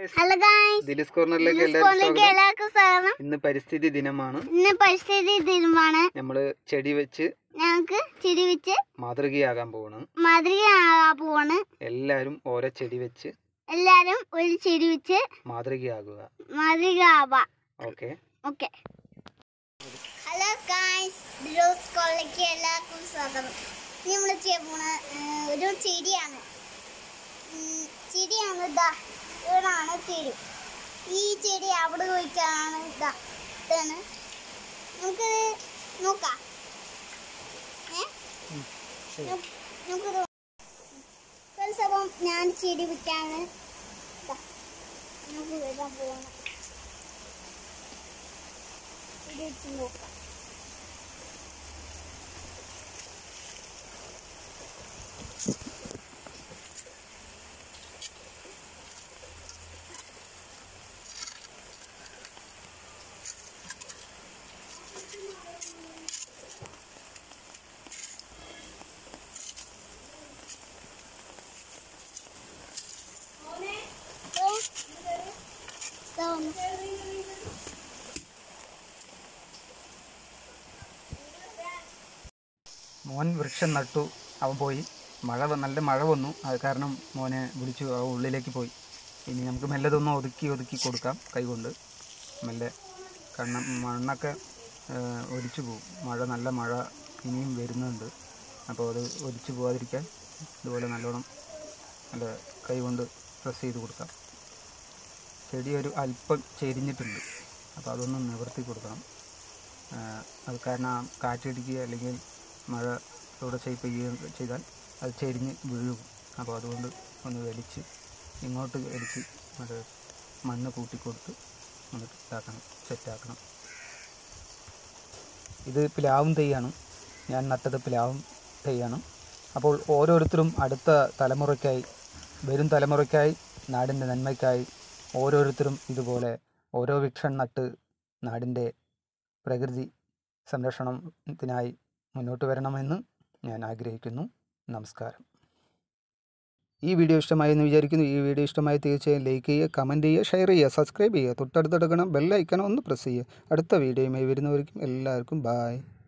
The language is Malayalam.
ഹലോ ഗായ്സ് ദിലിസ് കോർണറിലേക്ക് എല്ലാവരും സ്കൂളിലേക്ക് സ്വാഗതം എല്ലാവർക്കും സ്വാഗതം ഇന്ന് പരിസ്ഥിതി ദിനമാണ് ഇന്ന് പരിസ്ഥിതി ദിനമാണ് നമ്മൾ ചെടി വെച്ച് ഞങ്ങൾക്ക് ചിരി വെച്ച് മാതൃകയാകാൻ പോവാണ് മാതൃക പോവാണ് എല്ലാവരും ഓരോ ചെടി വെച്ച് എല്ലാരും ഒരു ചെടി വെച്ച് മാതൃകയാകുക മാതൃക ആവാം ഓക്കെ ഓക്കെ ഹലോ ഗായ്സ് ദിലോസ് സ്കൂളിലേക്ക് എല്ലാവർക്കും സ്വാഗതം ഇനി നമ്മൾ ചെയ്യാൻ പോണ ഏഹ്, ഒരു ചെടിയാണ് ഉം, ചെടിയാണ് ഇതാ ഇവിടാണ് ചെടി ഈ ചെടി അവിടെ പോയിട്ടാണ് ഇതാ ഇതാണ് നമുക്ക് നോക്കാം ഏ നമുക്ക് നമുക്കിത് ഫ്രണ്ട്സ് അപ്പം ഞാൻ ചെടി വിൽക്കാണ് ഇതാ നമുക്ക് വരാൻ പോകണം ഇത് വെച്ച് നോക്കാം ഇതോ, ഇതാ വന്നു. മോൻ വൃക്ഷം നട്ടു അവൻ പോയി മഴ വ- നല്ല മഴ വന്നു അത് കാരണം മോനെ വിളിച്ചു അവൻ ഉള്ളിലേക്ക് പോയി ഇനി നമുക്ക് മെല്ലെ ഇതൊന്ന് ഒതുക്കി ഒതുക്കി കൊടുക്കാം കൈകൊണ്ട് മെല്ലെ കാരണം മണ്ണൊക്കെ ആ, ഒലിച്ചു പോകും മഴ നല്ല മഴ ഇനിയും വരുന്നുണ്ട് അപ്പോൾ അത് ഒലിച്ചു പോകാതിരിക്കാൻ ഇതുപോലെ നല്ലോണം നല്ല കൈകൊണ്ട് പ്രസ് ചെയ്ത് കൊടുക്കാം ചെടി ഒരു അല്പം ചെരിഞ്ഞിട്ടുണ്ട് അപ്പോൾ അതൊന്ന് നിവർത്തി കൊടുക്കണം ആ, അത് കാരണം ആ കാറ്റടിക്കുക അല്ലെങ്കിൽ മഴ തുടർച്ചയായി പെയ്യുകയും ചെയ്താൽ അത് ചെരിഞ്ഞ് വീഴും അപ്പോൾ അതുകൊണ്ട് ഒന്ന് വലിച്ച് ഇങ്ങോട്ട് വലിച്ച് അത് മണ്ണ് കൂട്ടിക്കൊടുത്ത് ഒന്ന് ഇതാക്കണം സെറ്റാക്കണം ഇത് പ്ലാവും തെയ്യാണ് ഞാൻ നട്ടത് പ്ലാവും തെയ്യാണ് അപ്പോൾ ഓരോരുത്തരും അടുത്ത തലമുറയ്ക്കായി വരും തലമുറയ്ക്കായി നാടിൻ്റെ നന്മയ്ക്കായി ഓരോരുത്തരും ഇതുപോലെ ഓരോ വൃക്ഷം നട്ട് നാടിൻ്റെ പ്രകൃതി സംരക്ഷണത്തിനായി മുന്നോട്ട് വരണമെന്ന് ഞാൻ ആഗ്രഹിക്കുന്നു നമസ്കാരം ഈ വീഡിയോ ഇഷ്ടമായി എന്ന് വിചാരിക്കുന്നു ഈ വീഡിയോ ഇഷ്ടമായി തീർച്ചയായും ലൈക്ക് ചെയ്യുക കമൻറ്റ് ചെയ്യുക ഷെയർ ചെയ്യുക സബ്സ്ക്രൈബ് ചെയ്യുക തൊട്ടടുത്ത് കിടക്കണം ബെല്ലൈക്കണം ഒന്ന് പ്രസ് ചെയ്യുക അടുത്ത വീഡിയോയുമായി വരുന്നവർക്കും എല്ലാവർക്കും ബായ്